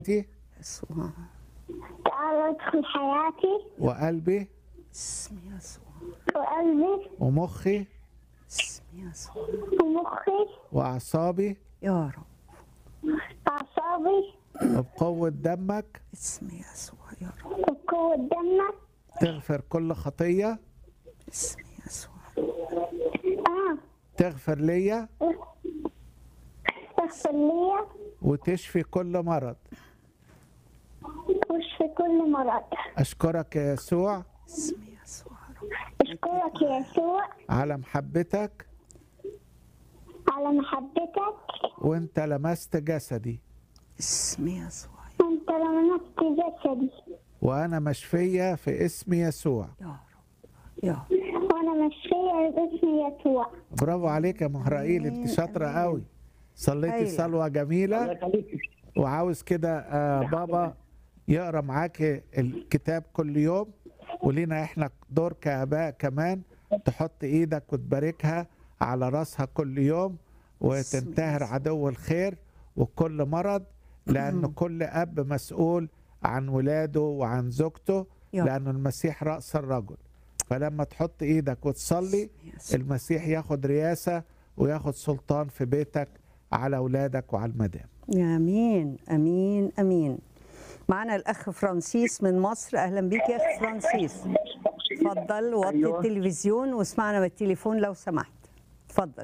حياتي يسوع تعال ادخل حياتي وقلبي اسم يسوع وقلبي ومخي اسم يسوع ومخي وأعصابي يا رب أعصابي وبقوة دمك اسم يسوع يا رب وقوة دمك تغفر كل خطية اسم يسوع آه تغفر ليا تغفر لي وتشفي كل مرض واشفي كل مرض أشكرك يا يسوع اسم يسوع يا رب أشكرك يا يسوع على محبتك على محبتك وانت لمست جسدي اسم يسوع أنت لمست جسدي وأنا مشفية في اسم يسوع يا رب يا رب وأنا مشفية باسم يسوع برافو عليك يا مهرائيل انت شاطرة قوي صليتي هايلة. صلوة جميلة وعاوز كده آه بابا يقرا معاك الكتاب كل يوم ولينا احنا دور كاباء كمان تحط ايدك وتباركها على راسها كل يوم وتنتهر عدو الخير وكل مرض لان كل اب مسؤول عن ولاده وعن زوجته يا. لان المسيح راس الرجل فلما تحط ايدك وتصلي يسوع. المسيح ياخد رياسه وياخد سلطان في بيتك على اولادك وعلى المدام امين امين امين معنا الاخ فرانسيس من مصر اهلا بيك يا اخ فرانسيس اتفضل وطي أيوة. التلفزيون واسمعنا بالتليفون لو سمحت اتفضل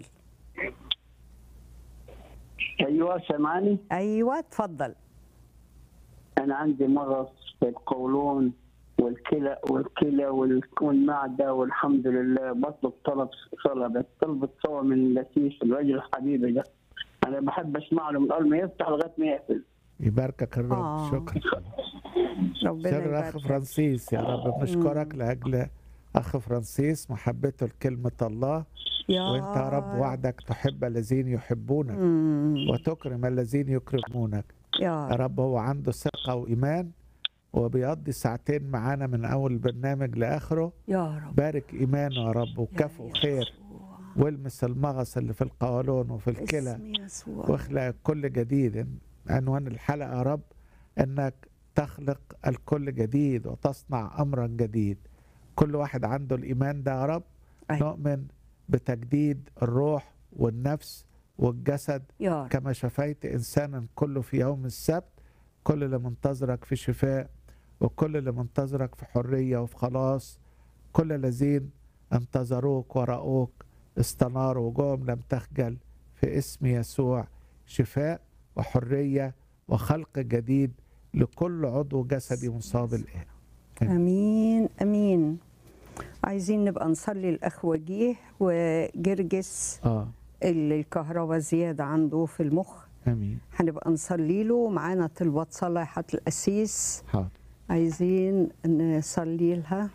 ايوه سامعني ايوه اتفضل انا عندي مرض في القولون والكلى والكلى وال- والمعده والحمد لله بطلب طلب صلاه بس طلب صلاه من لطيف الراجل الحبيبي ده انا بحب اسمع له من اول ما يفتح لغايه ما يقفل يباركك الرب آه. شكرا ربنا شكرا يبارك اخ فرانسيس يا رب بنشكرك لاجل اخ فرانسيس محبته لكلمه الله يا وانت يا رب وعدك تحب الذين يحبونك مم. وتكرم الذين يكرمونك يا يا رب رب هو عنده ثقه وايمان وبيقضي ساعتين معانا من اول البرنامج لاخره يا رب بارك ايمانه يا رب وكافئه خير والمس المغص اللي في القولون وفي الكلى اسم يسوع واخلق كل جديد عنوان الحلقة يا رب انك تخلق الكل جديد وتصنع امرا جديد كل واحد عنده الايمان ده يا رب أيوة. نؤمن بتجديد الروح والنفس والجسد يا رب كما شفيت انسانا كله في يوم السبت كل اللي منتظرك في شفاء وكل اللي منتظرك في حرية وفي خلاص كل الذين انتظروك ورأوك استناروا وجوههم لم تخجل في اسم يسوع شفاء وحرية وخلق جديد لكل عضو جسدي مصاب الآن امين امين عايزين نبقى نصلي الاخ وجيه وجرجس آه اللي الكهرباء زياده عنده في المخ آمين هنبقى نصلي له معانا طلبات صلاه حت القسيس حاضر عايزين نصلي لها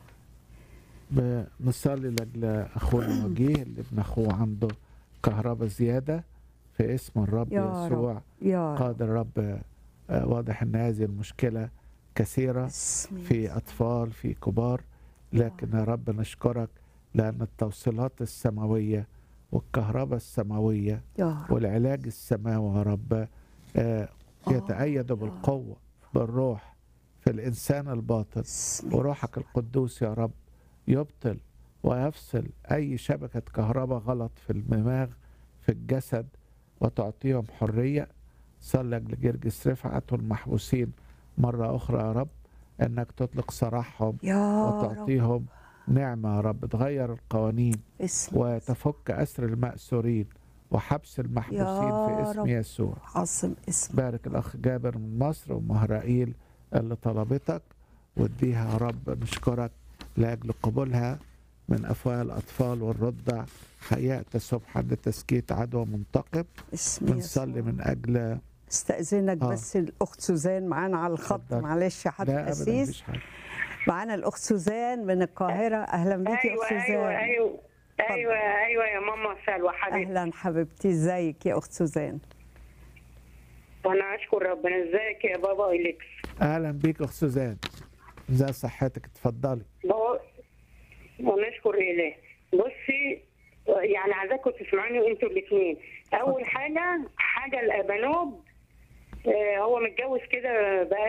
بنصلي لاجل اخونا وجيه اللي ابن اخوه عنده كهرباء زياده في اسم الرب يا رب. يسوع يا رب قادر الرب آه، واضح ان هذه المشكله كثيره اسم في اطفال في كبار لكن يا رب نشكرك لان التوصيلات السماويه والكهرباء السماويه يا رب والعلاج السماوي يا رب آه، يتأيد بالقوه بالروح في الانسان الباطن اسم وروحك القدوس يا رب يبطل ويفصل أي شبكة كهرباء غلط في الدماغ في الجسد وتعطيهم حرية صلى لجرجس رفعت والمحبوسين مرة أخرى يا رب أنك تطلق سراحهم يا رب وتعطيهم نعمة يا رب تغير القوانين اسم وتفك أسر المأسورين وحبس المحبوسين في يا اسم رب. يسوع عاصم اسم بارك الأخ جابر من مصر ومهرائيل اللي طلبتك واديها يا رب نشكرك لأجل قبولها من أفواه الأطفال والرضع هيأت سبحا لتسكيت عدو منتقم اسم بنصلي يسوع. من أجل استأذنك آه. بس الأخت سوزان معانا على الخط اتفضل. معلش يا حضرة لا أبدا القسيس مفيش حاجة معانا الأخت سوزان من القاهرة أهلا بيكي يا ايوه أخت سوزان ايوه ايوه ايوه ايوه يا ماما سلوى حبيبتي أهلا حبيبتي ازيك يا أخت سوزان وانا اشكر ربنا ازيك يا بابا اليكس أهلا بيك أخت سوزان ازي صحتك اتفضلي بابا ونشكر اله بصي يعني عايزاكم تسمعوني انتوا الاثنين اول حاجه حاجه الابانوب آه، هو متجوز كده بقى